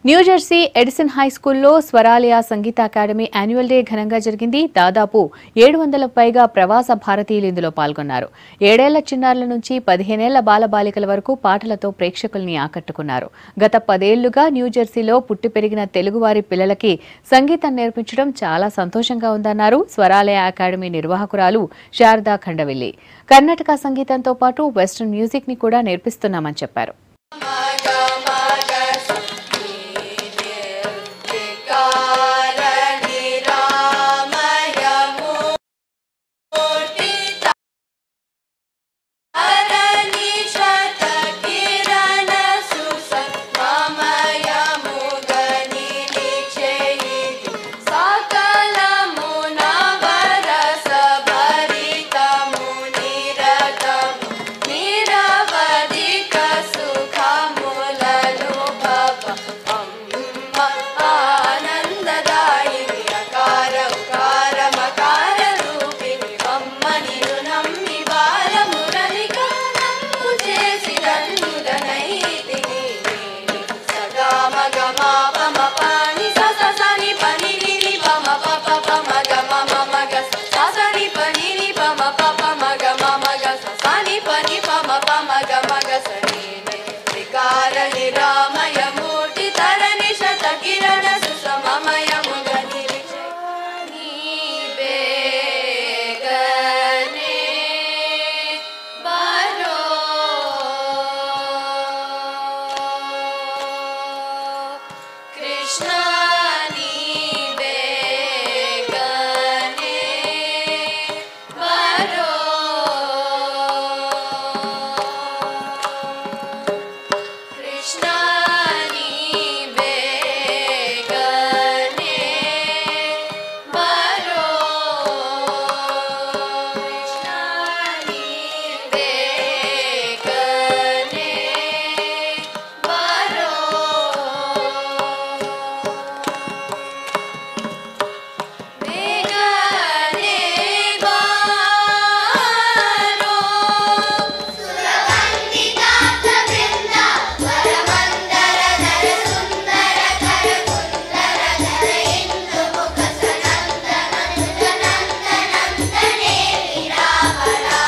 New Jersey Edison high స్కూల్లో Swaralaya Sangeetha academy annual day ఘనంగా జరిగింది దాదాపు ఏడు వందల పైగా ప్రవాస భారతీయులు ఇందులో పాల్గొన్నారు ఏడేళ్ల చిన్నారుల నుంచి పదిహేనేళ్ల బాలబాలికల వరకు పాటలతో ప్రేక్షకుల్ని ఆకట్టుకున్నారు గత పదేళ్లుగా న్యూజెర్సీలో పుట్టి పెరిగిన తెలుగువారి పిల్లలకి సంగీతం నేర్పించడం చాలా సంతోషంగా ఉందన్నారు స్వరాలయ అకాడమీ నిర్వాహకురాలు శారదా ఖండవిల్లి కర్ణాటక సంగీతంతో పాటు వెస్ట్రన్ మ్యూజిక్ ని కూడా నేర్పిస్తున్నామని చెప్పారు రామయమూర్తి తరణి శత కిరణ సుషమమయముగ బేగనే బరో కృష్ణ నీ బేగనే బరో కృష్ణ నీ బేగనే బరో కృష్ణ నీ బేగనే బరో బేగనే బరో సురవందితాత బృంద వరమందర ధర సుందర ధర కుందర ధర ఇందు ముఖ సనందన నందనందనే విరావరా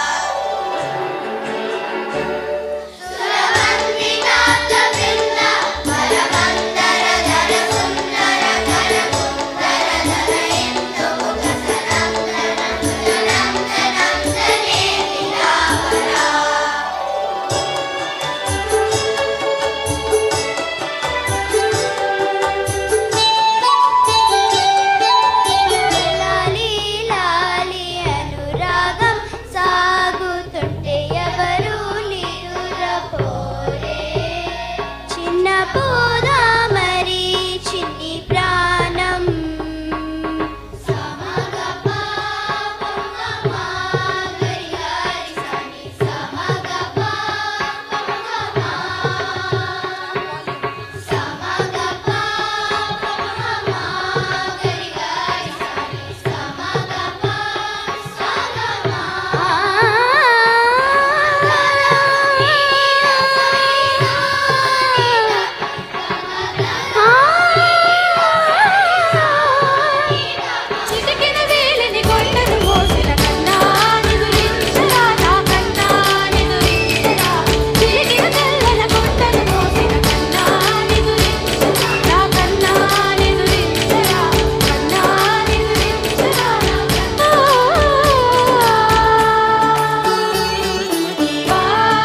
సురవందితాత బృంద వరమందర ధర సుందర ధర కుందర ధర ఇందు ముఖ సనందన నందనందనే విరావరా లాలి లాలి అనురాగం సాగుతుంటే ఎవరు నిరురపోరే చిన్న పోదా మరి చిన్ని ప్రాణం సమగప పమగమ గరి గరి సని సమగప పమగమ సమగప పమగమ గరి గరి సని సమగప చిటికెన వేలిని కొండను మోసిన కన్నా నిదురించరా నా కన్నా నిదురించరా చిటికెన తెల్లన కొండను మోసిన కన్నా నిదురించరా నా కన్నా నిదురించరా కన్నా నిదురించరా నా కన్నా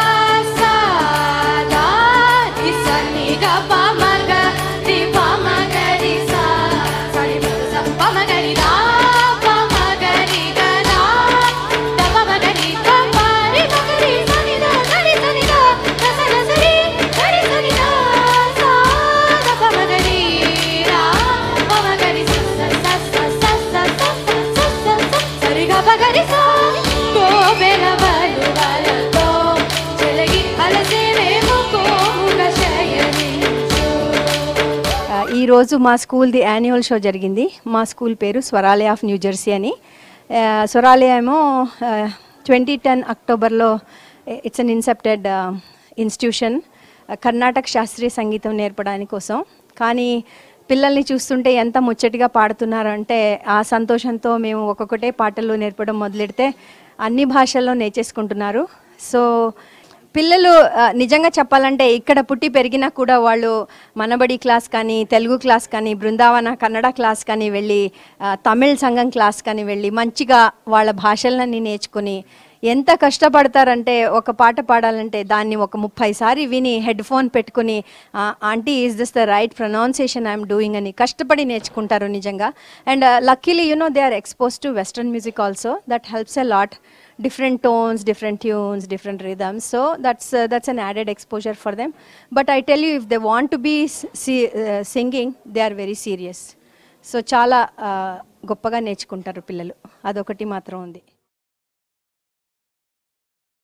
పాసదా ఇసని గపమగ ది పమగరి సా సరి స పమగరి దా పమగరి గదా ద పమగరి ద పరి మగరి సని ద సరి సని ద ద సర సరి సరి సని ద సా ద పమగరి రా పమగరి స స స స స స స స స సరి గ పగరి సా కోవెల వలు వలతో చెలగి అలసేవేమో కోముగ శయనించు ఆ, ఈరోజు మా స్కూల్ది యాన్యువల్ షో జరిగింది మా స్కూల్ పేరు స్వరాలయ ఆఫ్ న్యూ జెర్సీ అని ఆ, స్వరాలయ ఏమో ట్వంటీ టెన్ అక్టోబర్లో it's an incepted institution Karnataka శాస్త్రీయ సంగీతం నేర్పడానికి కోసం కానీ పిల్లల్ని చూస్తుంటే ఎంత ముచ్చటిగా పాడుతున్నారు అంటే ఆ సంతోషంతో మేము ఒక్కొక్కటే పాటలు నేర్పడం మొదలెడితే అన్ని భాషల్లో నేర్చేసుకుంటున్నారు సో పిల్లలు ఆ, నిజంగా చెప్పాలంటే ఇక్కడ పుట్టి పెరిగినా కూడా వాళ్ళు మనబడి క్లాస్ కానీ తెలుగు క్లాస్ కానీ బృందావన కన్నడ క్లాస్ కానీ వెళ్ళి ఆ, తమిళ్ సంఘం క్లాస్ కానీ వెళ్ళి మంచిగా వాళ్ళ భాషలన్నీ నేర్చుకుని ఎంత కష్టపడతారంటే ఒక పాట పాడాలంటే దాన్ని ఒక ముప్పై సారి విని హెడ్ ఫోన్ పెట్టుకుని aunty is this the right pronunciation I'm doing అని కష్టపడి నేర్చుకుంటారు నిజంగా and luckily you know they are expose to western music also that helps a lot different tones different tunes different rhythms so that's uh, that's an added exposure for them but i tell you if they want to be s- see, uh, singing they are very serious so చాలా uh, గొప్పగా నేర్చుకుంటారు పిల్లలు అదొకటి మాత్రం ఉంది